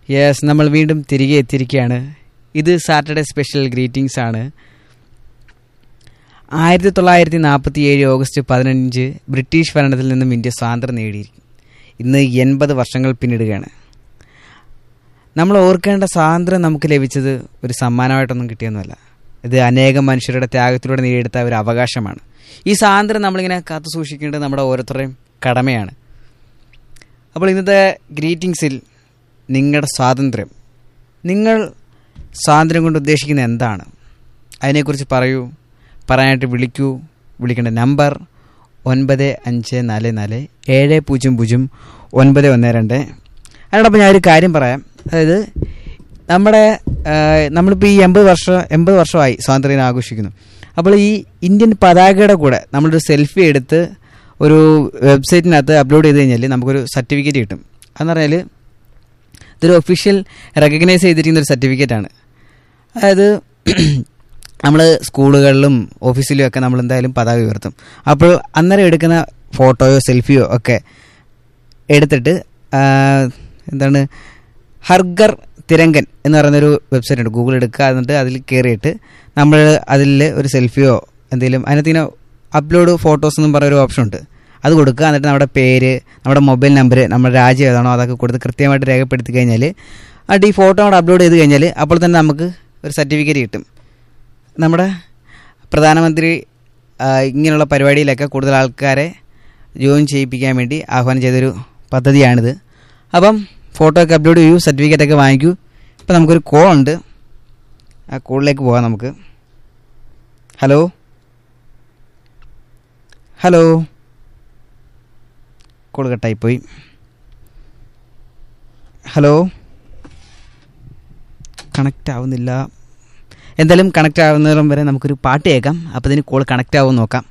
yes നമ്മൾ വീണ്ടും തിരികെ എത്തിയിരിക്കുകയാണ് ഇത് സാറ്റർഡേ സ്പെഷ്യൽ ഗ്രീറ്റിംഗ്സ് ആണ് ആയിരത്തി തൊള്ളായിരത്തി നാൽപ്പത്തി ഏഴ് ഓഗസ്റ്റ് പതിനഞ്ച് ബ്രിട്ടീഷ് ഭരണത്തിൽ നിന്നും ഇന്ത്യ സ്വാതന്ത്ര്യം നേടിയിരിക്കും ഇന്ന് എൺപത് വർഷങ്ങൾ പിന്നിടുകയാണ് നമ്മൾ ഓർക്കേണ്ട സ്വാതന്ത്ര്യം നമുക്ക് ലഭിച്ചത് ഒരു സമ്മാനമായിട്ടൊന്നും കിട്ടിയൊന്നുമല്ല ഇത് അനേകം മനുഷ്യരുടെ ത്യാഗത്തിലൂടെ നേടിയെടുത്ത ഒരു അവകാശമാണ് ഈ സ്വാതന്ത്ര്യം നമ്മളിങ്ങനെ കാത്തു സൂക്ഷിക്കേണ്ടത് നമ്മുടെ ഓരോരുത്തരുടെയും കടമയാണ് അപ്പോൾ ഇന്നത്തെ ഗ്രീറ്റിംഗ്സിൽ നിങ്ങളുടെ സ്വാതന്ത്ര്യം നിങ്ങൾ സ്വാതന്ത്ര്യം കൊണ്ട് ഉദ്ദേശിക്കുന്നത് എന്താണ് അതിനെക്കുറിച്ച് പറയൂ പറയാനായിട്ട് വിളിക്കൂ വിളിക്കേണ്ട നമ്പർ ഒൻപത് അഞ്ച് നാല് നാല് ഏഴ് പൂജ്യം പൂജ്യം ഒൻപത് ഒന്ന് രണ്ട് അതിനോടൊപ്പം ഞാനൊരു കാര്യം പറയാം അതായത് നമ്മുടെ ആ, നമ്മളിപ്പോൾ ഈ എൺപത് വർഷം എൺപത് വർഷമായി സ്വാതന്ത്ര്യം ആഘോഷിക്കുന്നു അപ്പോൾ ഈ ഇന്ത്യൻ പതാകയുടെ കൂടെ നമ്മളൊരു സെൽഫി എടുത്ത് ഒരു വെബ്സൈറ്റിനകത്ത് അപ്ലോഡ് ചെയ്ത് കഴിഞ്ഞാൽ നമുക്കൊരു സർട്ടിഫിക്കറ്റ് കിട്ടും അതെന്ന് പറഞ്ഞാൽ ഇതൊരു ഒഫീഷ്യൽ റെക്കഗ്നൈസ് ചെയ്തിരിക്കുന്ന ഒരു സർട്ടിഫിക്കറ്റാണ് അതായത് നമ്മൾ സ്കൂളുകളിലും ഓഫീസിലും ഒക്കെ നമ്മൾ എന്തായാലും പതാക ഉയർത്തും അപ്പോൾ അന്നേരം എടുക്കുന്ന ഫോട്ടോയോ സെൽഫിയോ ഒക്കെ എടുത്തിട്ട് ആ, എന്താണ് ഹർഗർ തിരങ്കൻ എന്ന് പറയുന്നൊരു വെബ്സൈറ്റ് ഉണ്ട് ഗൂഗിൾ എടുക്കുക എന്നിട്ട് അതിൽ കയറിയിട്ട് നമ്മൾ അതിൽ ഒരു സെൽഫിയോ എന്തെങ്കിലും അതിനകത്ത് ഇങ്ങനെ അപ്ലോഡ് ഫോട്ടോസ് എന്നും പറഞ്ഞൊരു ഓപ്ഷൻ ഉണ്ട് അത് കൊടുക്കുക എന്നിട്ട് നമ്മുടെ പേര് നമ്മുടെ മൊബൈൽ നമ്പർ നമ്മുടെ രാജ്യം ഏതാണോ അതൊക്കെ കൊടുത്ത് കൃത്യമായിട്ട് രേഖപ്പെടുത്തി കഴിഞ്ഞാൽ എന്നിട്ട് ഈ ഫോട്ടോ അവിടെ അപ്ലോഡ് ചെയ്ത് കഴിഞ്ഞാൽ അപ്പോൾ തന്നെ നമുക്ക് ഒരു സർട്ടിഫിക്കറ്റ് കിട്ടും നമ്മുടെ പ്രധാനമന്ത്രി ആ, ഇങ്ങനെയുള്ള പരിപാടിയിലൊക്കെ കൂടുതൽ ആൾക്കാരെ ജോയിൻ ചെയ്യിപ്പിക്കാൻ വേണ്ടി ആഹ്വാനം ചെയ്തൊരു പദ്ധതിയാണിത് അപ്പം ഫോട്ടോ ഒക്കെ അപ്ലോഡ് ചെയ്യൂ സർട്ടിഫിക്കറ്റ് ഒക്കെ വാങ്ങിക്കൂ ഇപ്പം നമുക്കൊരു കോൾ ഉണ്ട് ആ കോളിലേക്ക് പോകാം നമുക്ക് ഹലോ ഹലോ കോൾ കട്ടായിപ്പോയി ഹലോ കണക്റ്റ് ആവുന്നില്ല എന്തായാലും കണക്റ്റ് ആവുന്നതിനും വരെ നമുക്കൊരു പാട്ട് കേൾക്കാം അപ്പോൾ ഇതിന് കോൾ കണക്റ്റ് ആവും നോക്കാം